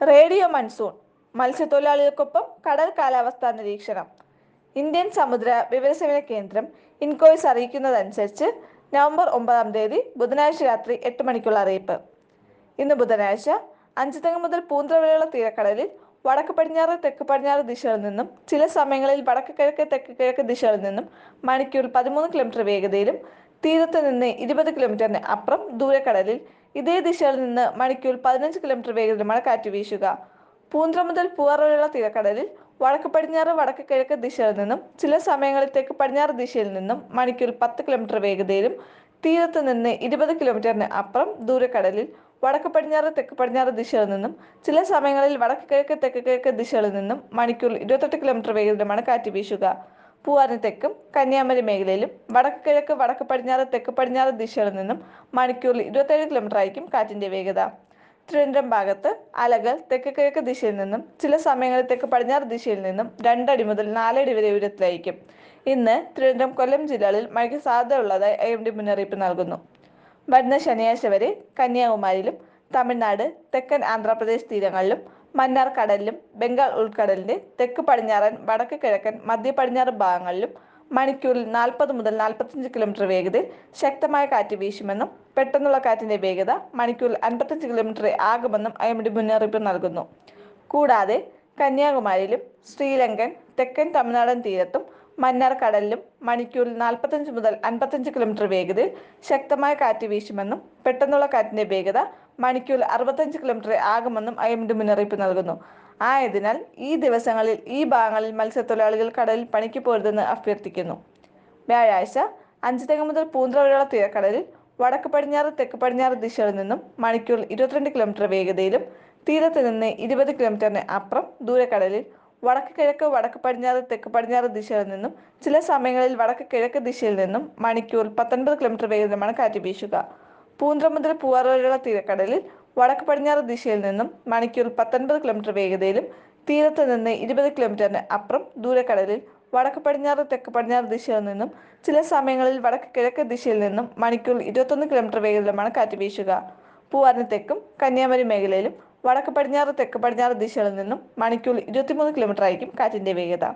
radio monsoon മത്സ്യത്തൊഴിലാളികൾക്കൊപ്പം കടൽ കാലാവസ്ഥാ നിരീക്ഷണം ഇന്ത്യൻ സമുദ്ര വിവരസേവന കേന്ദ്രം ഇൻകോയ്സ് അറിയിക്കുന്നതനുസരിച്ച് നവംബർ ഒമ്പതാം തീയതി ബുധനാഴ്ച രാത്രി എട്ട് മണിക്കുള്ള അറിയിപ്പ് ഇന്ന് ബുധനാഴ്ച അഞ്ചുതെങ്ങ് മുതൽ പൂന്തറ വരെയുള്ള തീരക്കടലിൽ വടക്ക് പടിഞ്ഞാറ് തെക്ക് പടിഞ്ഞാറ് ദിശകളിൽ നിന്നും ചില സമയങ്ങളിൽ വടക്ക് കിഴക്ക് തെക്ക് കിഴക്ക് ദിശകളിൽ നിന്നും മണിക്കൂർ പതിമൂന്ന് കിലോമീറ്റർ വേഗതയിലും തീരത്ത് നിന്ന് ഇരുപത് കിലോമീറ്ററിന് അപ്പുറം ദൂരക്കടലിൽ ഇതേ ദിശയിൽ നിന്ന് മണിക്കൂർ പതിനഞ്ച് കിലോമീറ്റർ വേഗതയിലുമാണ് കാറ്റ് വീശുക പൂന്തറ മുതൽ പൂവാർ വരെയുള്ള തീരക്കടലിൽ വടക്ക് പടിഞ്ഞാറ് വടക്ക് കിഴക്ക് ദിശയിൽ നിന്നും ചില സമയങ്ങളിൽ തെക്ക് പടിഞ്ഞാറ് ദിശയിൽ നിന്നും മണിക്കൂർ പത്ത് കിലോമീറ്റർ വേഗതയിലും തീരത്ത് നിന്ന് ഇരുപത് കിലോമീറ്ററിന് അപ്പുറം ദൂരക്കടലിൽ വടക്ക് പടിഞ്ഞാറ് തെക്ക് പടിഞ്ഞാറ് ദിശയിൽ നിന്നും ചില സമയങ്ങളിൽ വടക്ക് കിഴക്ക് തെക്ക് കിഴക്ക് ദിശകളിൽ നിന്നും മണിക്കൂർ ഇരുപത്തെട്ട് കിലോമീറ്റർ വേഗതയിലുമാണ് കാറ്റ് വീശുക പൂവാറിന് തെക്കും കന്യാകുമാരി മേഖലയിലും വടക്ക് കിഴക്ക് വടക്ക് പടിഞ്ഞാറ് തെക്ക് പടിഞ്ഞാറ് ദിശകളിൽ നിന്നും മണിക്കൂറിൽ ഇരുപത്തേഴ് കിലോമീറ്റർ ആയിരിക്കും കാറ്റിന്റെ വേഗത തിരുവനന്തപുരം ഭാഗത്ത് അലകൾ തെക്ക് കിഴക്ക് ദിശയിൽ നിന്നും ചില സമയങ്ങളിൽ തെക്ക് പടിഞ്ഞാറ് ദിശയിൽ നിന്നും രണ്ടടി മുതൽ നാലടി വരെ ഉയരത്തിലായിരിക്കും ഇന്ന് തിരുവനന്തപുരം കൊല്ലം ജില്ലകളിൽ മഴയ്ക്ക് സാധ്യതയുള്ളതായി ഐ എം ഡി മുന്നറിയിപ്പ് നൽകുന്നു വരുന്ന ശനിയാഴ്ച വരെ കന്യാകുമാരിയിലും തമിഴ്നാട് തെക്കൻ ആന്ധ്രാപ്രദേശ് തീരങ്ങളിലും മന്നാർ കടലിലും ബംഗാൾ ഉൾക്കടലിന്റെ തെക്ക് പടിഞ്ഞാറൻ വടക്ക് കിഴക്കൻ മധ്യ പടിഞ്ഞാറ് ഭാഗങ്ങളിലും മണിക്കൂറിൽ നാൽപ്പത് മുതൽ നാൽപ്പത്തഞ്ച് കിലോമീറ്റർ വേഗതയിൽ ശക്തമായ കാറ്റ് വീശുമെന്നും പെട്ടെന്നുള്ള കാറ്റിന്റെ വേഗത മണിക്കൂറിൽ അൻപത്തഞ്ച് കിലോമീറ്റർ ആകുമെന്നും ഐ എം ഡി മുന്നറിയിപ്പ് നൽകുന്നു കൂടാതെ കന്യാകുമാരിയിലും ശ്രീലങ്കൻ തെക്കൻ തമിഴ്നാടൻ തീരത്തും മന്നാർ കടലിലും മണിക്കൂറിൽ നാൽപ്പത്തഞ്ച് മുതൽ അൻപത്തഞ്ച് കിലോമീറ്റർ വേഗതയിൽ ശക്തമായ കാറ്റ് വീശുമെന്നും പെട്ടെന്നുള്ള കാറ്റിന്റെ വേഗത മണിക്കൂറിൽ അറുപത്തഞ്ച് കിലോമീറ്റർ ആകുമെന്നും ഐ എം ഡി മുന്നറിയിപ്പ് നൽകുന്നു ആയതിനാൽ ഈ ദിവസങ്ങളിൽ ഈ ഭാഗങ്ങളിൽ മത്സ്യത്തൊഴിലാളികൾ കടലിൽ പണിക്ക് പോരുതെന്ന് അഭ്യർത്ഥിക്കുന്നു വ്യാഴാഴ്ച അഞ്ചുതെങ്ങ് മുതൽ പൂന്തറ വരെയുള്ള തീരക്കടലിൽ വടക്ക് പടിഞ്ഞാറ് തെക്ക് പടിഞ്ഞാറ് ദിശകളിൽ നിന്നും മണിക്കൂറിൽ ഇരുപത്തിരണ്ട് കിലോമീറ്റർ വേഗതയിലും തീരത്ത് നിന്ന് ഇരുപത് കിലോമീറ്ററിന് അപ്പുറം ദൂരക്കടലിൽ വടക്ക് കിഴക്ക് വടക്ക് പടിഞ്ഞാറ് തെക്ക് പടിഞ്ഞാറ് ദിശകളിൽ നിന്നും ചില സമയങ്ങളിൽ വടക്ക് കിഴക്ക് ദിശയിൽ നിന്നും മണിക്കൂറിൽ പത്തൊൻപത് കിലോമീറ്റർ വേഗതയിലുമാണ് കാറ്റ് വീശുക പൂന്തറ മുതൽ പൂവാർ വരെയുള്ള തീരക്കടലിൽ വടക്ക് പടിഞ്ഞാറ് ദിശയിൽ നിന്നും മണിക്കൂറിൽ പത്തൊൻപത് കിലോമീറ്റർ വേഗതയിലും തീരത്ത് നിന്ന് ഇരുപത് കിലോമീറ്ററിന് അപ്പുറം ദൂരക്കടലിൽ വടക്ക് പടിഞ്ഞാറ് തെക്ക് പടിഞ്ഞാറ് ദിശയിൽ നിന്നും ചില സമയങ്ങളിൽ വടക്ക് കിഴക്ക് ദിശയിൽ നിന്നും മണിക്കൂറിൽ ഇരുപത്തൊന്ന് കിലോമീറ്റർ വേഗതയിലുമാണ് കാറ്റ് വീശുക പൂവാറിന് തെക്കും കന്യാകുമാരി മേഖലയിലും വടക്ക് പടിഞ്ഞാറ് തെക്ക് പടിഞ്ഞാറ് ദിശകളിൽ നിന്നും മണിക്കൂറിൽ ഇരുപത്തിമൂന്ന് കിലോമീറ്റർ ആയിരിക്കും കാറ്റിന്റെ വേഗത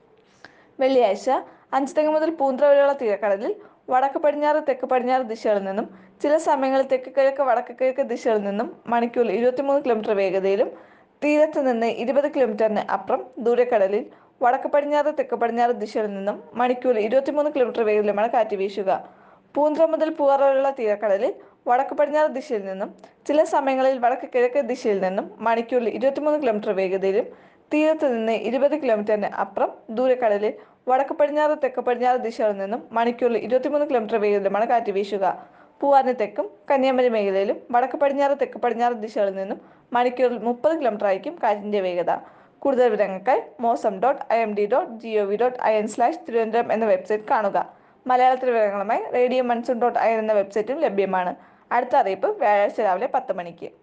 വെള്ളിയാഴ്ച അഞ്ചുതെങ്ങ് മുതൽ പൂന്തറ വരെയുള്ള തീരക്കടലിൽ വടക്ക് പടിഞ്ഞാറ് തെക്ക് പടിഞ്ഞാറ് ദിശകളിൽ നിന്നും ചില സമയങ്ങളിൽ തെക്ക് കിഴക്ക് വടക്ക് കിഴക്ക് ദിശകളിൽ നിന്നും മണിക്കൂറിൽ ഇരുപത്തിമൂന്ന് കിലോമീറ്റർ വേഗതയിലും തീരത്ത് നിന്ന് ഇരുപത് കിലോമീറ്ററിന് അപ്പുറം ദൂരക്കടലിൽ വടക്ക് പടിഞ്ഞാറ് തെക്ക് പടിഞ്ഞാറ് ദിശകളിൽ നിന്നും മണിക്കൂറിൽ ഇരുപത്തിമൂന്ന് കിലോമീറ്റർ വേഗതയിലുമാണ് കാറ്റ് വീശുക പൂന്തറ മുതൽ പൂവാർ വരെയുള്ള തീരക്കടലിൽ വടക്ക് പടിഞ്ഞാറ് ദിശയിൽ നിന്നും ചില സമയങ്ങളിൽ വടക്ക് കിഴക്ക് ദിശയിൽ നിന്നും മണിക്കൂറിൽ ഇരുപത്തിമൂന്ന് കിലോമീറ്റർ വേഗതയിലും തീരത്ത് നിന്ന് ഇരുപത് കിലോമീറ്ററിന് അപ്പുറം ദൂരക്കടലിൽ വടക്ക് പടിഞ്ഞാറ് തെക്ക് പടിഞ്ഞാറ് ദിശകളിൽ നിന്നും മണിക്കൂറിൽ ഇരുപത്തിമൂന്ന് കിലോമീറ്റർ വേഗതയിലുമാണ് കാറ്റ് വീശുക പൂവാറിന് തെക്കും കന്യാകുമാരി മേഖലയിലും വടക്ക് പടിഞ്ഞാറ് തെക്ക് പടിഞ്ഞാറ് ദിശകളിൽ നിന്നും മണിക്കൂറിൽ മുപ്പത് കിലോമീറ്റർ ആയിരിക്കും കാറ്റിന്റെ വേഗത കൂടുതൽ വിവരങ്ങൾക്കായി Mausam dot I M D dot G O V dot I N slash Thiruvananthapuram എന്ന വെബ്സൈറ്റ് കാണുക മലയാളത്തിൽ വിവരങ്ങളുമായി radio monsoon dot I N എന്ന വെബ്സൈറ്റും ലഭ്യമാണ് അടുത്ത അറിയിപ്പ് വ്യാഴാഴ്ച രാവിലെ പത്ത് മണിക്ക്